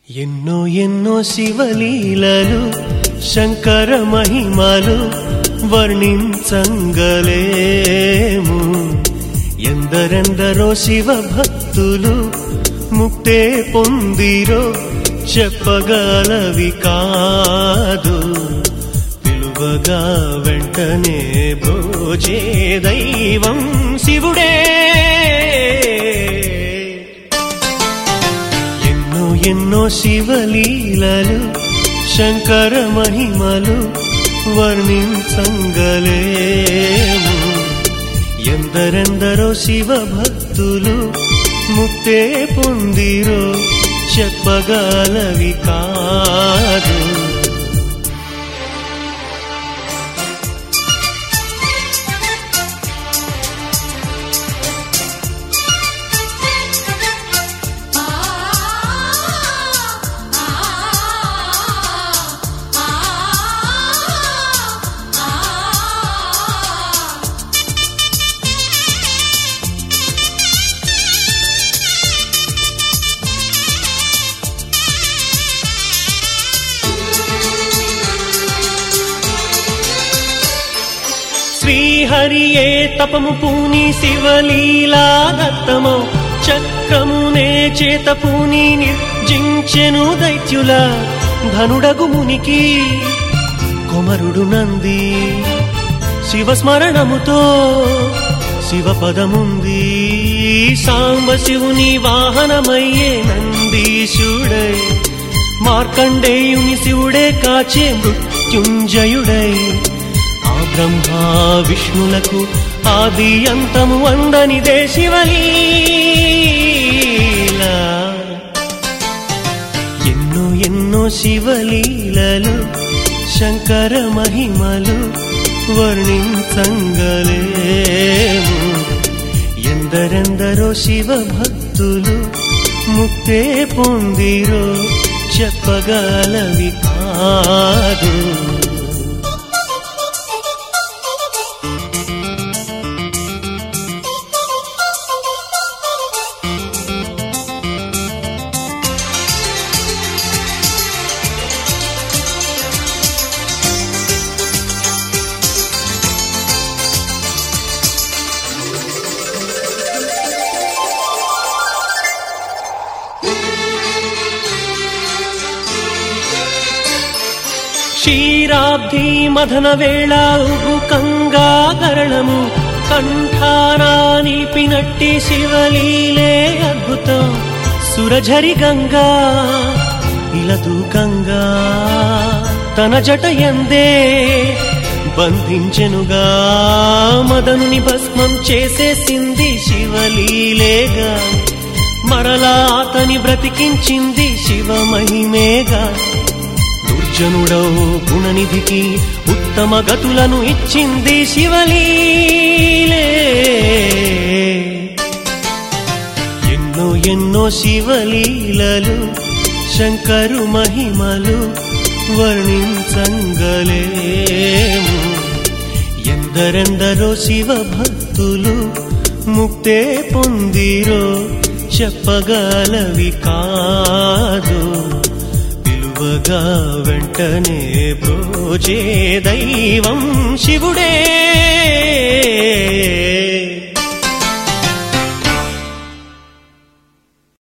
ఎన్నో ఎన్నో శివలీలలు శంకర మహిమలు వర్ణించంగలేము ఎందరెందరో శివ భక్తులు ముక్తే పొందిరో చెప్పగలవి కాదు పిలువగా వెంటనే బ్రోచే దైవం శివుడే ఎన్నో ఎన్నో శివలీలలు శంకర మహిమలు వర్ణించంగలేము ఎందరెందరో శివ భక్తులు ముక్తే పొందిరో చెప్పగలవి కాదు శ్రీహరియే తపము పూని శివలీలా దత్తమో చక్రమునే చేత పూని నిర్జించెను దైత్యుల ధనుడగు మునికి కొమరుడు నంది శివస్మరణముతో శివపదముంది సాంబ శివుని వాహనమయ్యే నందీశుడై మార్కండేయుని శివుడే కాచే మృత్యుంజయుడై ఆ బ్రహ్మ విష్ణులకు ఆది అంతము అందనిదే శివలీల ఎన్నో ఎన్నో శివలీలలు శంకర మహిమలు వర్ణించంగలేము ఎందరెందరో శివ భక్తులు ముక్తే పొందిరో చెప్పగలవి కాదు క్షీరాబ్ధి మదన వేళ ఉగు కంగాగరణము కంఠానా నిలిపినట్టి శివలీలే అద్భుతం సురఝరి గంగా ఇలదు గంగా తన జట ఎందే బంధించెనుగా మదనుని భస్మం చేసేసింది శివలీలేగా మరలా అతని బ్రతికించింది శివ మహిమేగా దుర్జనుడౌ గుణనిధికి ఉత్తమ గతులను ఇచ్చింది శివలీలే ఎన్నో ఎన్నో శివలీలలు శంకరు మహిమలు వర్ణించంగలేము ఎందరెందరో శివ భక్తులు ముక్తే పొందిరో చెప్పగలవి కాదు పిలువగా వెంటనే బ్రోచే దైవం శివుడే